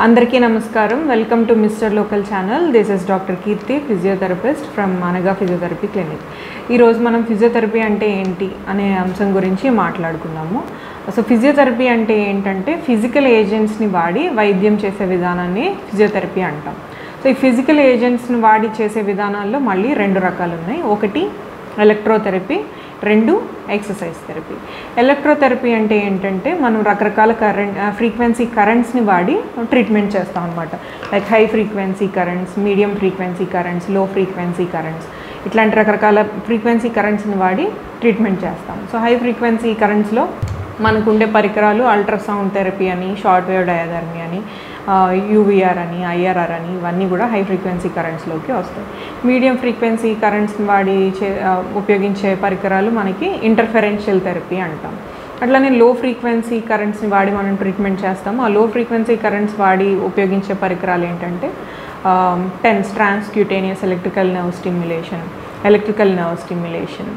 అందరికీ నమస్కారం welcome to mister local channel this is doctor Keerthi physiotherapist from అనగా physiotherapy clinic ఈరోజు మనం ఫిజియోథెరపీ అంటే ఏంటి అనే అంశం గురించి మాట్లాడుకుందాము సో ఫిజియోథెరపీ అంటే ఏంటంటే ఫిజికల్ ఏజెంట్స్ని వాడి వైద్యం చేసే విధానాన్ని ఫిజియోథెరపీ అంటాం సో ఈ ఫిజికల్ ఏజెంట్స్ని వాడి చేసే విధానాల్లో మళ్ళీ రెండు రకాలు ఉన్నాయి ఒకటి ఎలక్ట్రోథెరపీ రెండు ఎక్సర్సైజ్ థెరపీ ఎలక్ట్రోథెరపీ అంటే ఏంటంటే మనం రకరకాల కరెంట్ ఫ్రీక్వెన్సీ కరెంట్స్ని వాడి ట్రీట్మెంట్ చేస్తాం అనమాట like high frequency currents medium frequency currents low frequency currents ఇట్లాంటి రకరకాల ఫ్రీక్వెన్సీ కరెంట్స్ని వాడి ట్రీట్మెంట్ చేస్తాం సో హై ఫ్రీక్వెన్సీ కరెంట్స్లో మనకు ఉండే పరికరాలు అల్ట్రాసౌండ్ థెరపీ అని షార్ట్ వేవ్ డయాథర్మీ అని యూవీఆర్ అని ఐఆర్ఆర్ అని ఇవన్నీ కూడా హై ఫ్రీక్వెన్సీ కరెంట్స్లోకి వస్తాయి మీడియం ఫ్రీక్వెన్సీ కరెంట్స్ని వాడి చే ఆ, ఉపయోగించే పరికరాలు మనకి ఇంటర్ఫెరెన్షియల్ థెరపీ అంటాం అట్లానే లో ఫ్రీక్వెన్సీ కరెంట్స్ని వాడి మనం ట్రీట్మెంట్ చేస్తాము ఆ లో ఫ్రీక్వెన్సీ కరెంట్స్ వాడి ఉపయోగించే పరికరాలు ఏంటంటే TENS transcutaneous electrical nerve stimulation electrical nerve stimulation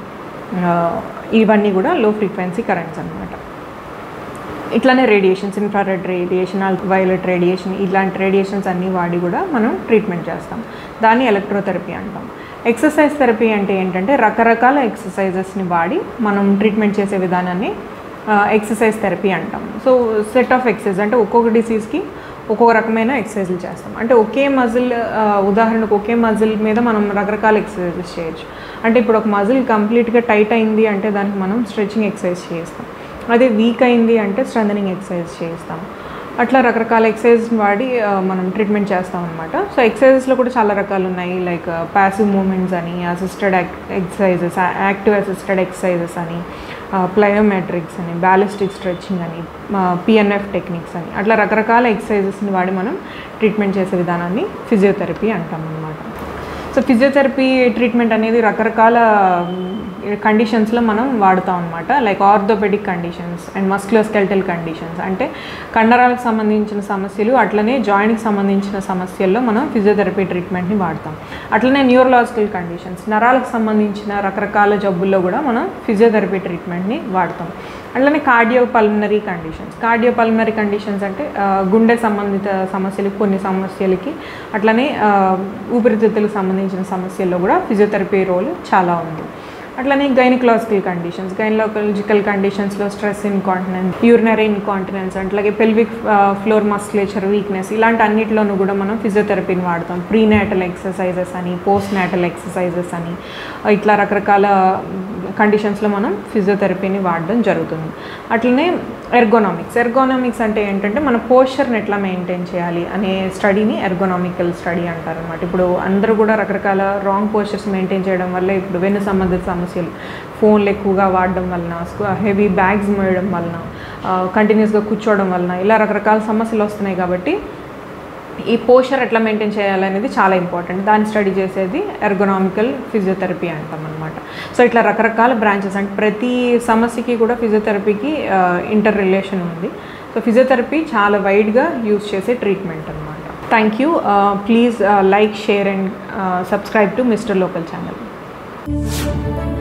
ఇవన్నీ కూడా లో ఫ్రీక్వెన్సీ కరెంట్స్ అనమాట ఇట్లానే radiations infrared radiation violet radiation ఇలాంటి రేడియేషన్స్ అన్నీ వాడి కూడా మనం ట్రీట్మెంట్ చేస్తాం దాన్ని ఎలక్ట్రోథెరపీ అంటాం ఎక్సర్సైజ్ థెరపీ అంటే ఏంటంటే రకరకాల ఎక్సర్సైజెస్ని వాడి మనం ట్రీట్మెంట్ చేసే విధానాన్ని ఎక్సర్సైజ్ థెరపీ అంటాం సో సెట్ ఆఫ్ ఎక్సర్సైజ్ అంటే ఒక్కొక్క డిసీజ్కి ఒక్కొక్క రకమైన ఎక్సర్సైజులు చేస్తాం అంటే ఒకే మజిల్ ఉదాహరణకు ఒకే మజిల్ మీద మనం రకరకాల ఎక్సర్సైజెస్ చేయొచ్చు అంటే ఇప్పుడు ఒక మజిల్ కంప్లీట్గా టైట్ అయింది అంటే దానికి మనం స్ట్రెచింగ్ ఎక్సర్సైజ్ చేస్తాం అదే వీక్ అయింది అంటే స్ట్రెంథనింగ్ ఎక్సర్సైజ్ చేస్తాం అట్లా రకరకాల ఎక్సర్సైజ్ వాడి ఆ, మనం ట్రీట్మెంట్ చేస్తాం అనమాట సో ఎక్సర్సైజెస్లో కూడా చాలా రకాలు ఉన్నాయి లైక్ ప్యాసివ్ మూమెంట్స్ అని assisted exercises active assisted exercises అని ప్లయోమెట్రిక్స్ అని బ్యాలిస్టిక్ స్ట్రెచ్చింగ్ అని పిఎన్ఎఫ్ టెక్నిక్స్ అని అట్లా రకరకాల ఎక్సర్సైజెస్ని వాడి మనం ట్రీట్మెంట్ చేసే విధానాన్ని ఫిజియోథెరపీ అంటాం అనమాట సో ఫిజియోథెరపీ ట్రీట్మెంట్ అనేది రకరకాల కండిషన్స్లో మనం వాడుతాం అనమాట like orthopaedic conditions and musculoskeletal conditions అంటే కండరాలకు సంబంధించిన సమస్యలు అట్లనే జాయింట్కి సంబంధించిన సమస్యల్లో మనం ఫిజియోథెరపీ ట్రీట్మెంట్ని వాడతాం అట్లనే న్యూరలాజికల్ కండిషన్స్ నరాలకు సంబంధించిన రకరకాల జబ్బుల్లో కూడా మనం ఫిజియోథెరపీ ట్రీట్మెంట్ని వాడతాం అట్లనే cardio pulmonary conditions cardio pulmonary conditions అంటే ఆ, గుండె సంబంధిత సమస్యలకి కొన్ని సమస్యలకి అట్లనే ఆ, ఊపిరితిత్తులకు సంబంధించిన సమస్యల్లో కూడా ఫిజియోథెరపీ రోల్ చాలా ఉంది అట్లనే గైనకలాజికల్ కండిషన్స్ గైనలాజికల్ కండిషన్స్లో స్ట్రెస్ ఇన్కాంటినెన్స్ యూరినరీ ఇన్కాంటినెన్స్ అట్లాగే పెల్విక్ ఫ్లోర్ మస్కులేచర్ వీక్నెస్ ఇలాంటి అన్నిటిలోనూ కూడా మనం ఫిజియోథెరపీని వాడతాం ప్రీనాటల్ ఎక్సర్సైజెస్ అని పోస్ట్ నాటల్ ఎక్సర్సైజెస్ అని ఇట్లా రకరకాల కండిషన్స్లో మనం ఫిజియోథెరపీని వాడడం జరుగుతుంది అట్లనే ఎర్గోనామిక్స్ ఎర్గోనామిక్స్ అంటే ఏంటంటే మన పోస్చర్ని ఎట్లా మెయింటైన్ చేయాలి అనే స్టడీని ఎర్గోనామికల్ స్టడీ అంటారు అనమాట ఇప్పుడు అందరూ కూడా రకరకాల రాంగ్ పోస్చర్స్ మెయింటైన్ చేయడం వల్ల ఇప్పుడు వెన్ను సంబంధిత సమస్యలు ఫోన్లు ఎక్కువగా వాడడం వలన హెవీ బ్యాగ్స్ మోయడం వలన కంటిన్యూస్గా కూర్చోవడం వలన ఇలా రకరకాల సమస్యలు వస్తున్నాయి కాబట్టి ఈ పోస్చర్ ఎట్లా మెయింటైన్ చేయాలనేది చాలా ఇంపార్టెంట్ దాన్ని స్టడీ చేసేది ఎర్గోనామికల్ ఫిజియోథెరపీ అంటాం అనమాట సో ఇట్లా రకరకాల బ్రాంచెస్ అంటే ప్రతి సమస్యకి కూడా ఫిజియోథెరపీకి ఇంటర్ రిలేషన్ ఉంది సో ఫిజియోథెరపీ చాలా వైడ్గా యూజ్ చేసే ట్రీట్మెంట్ అనమాట thank you please like share and subscribe to mister local channel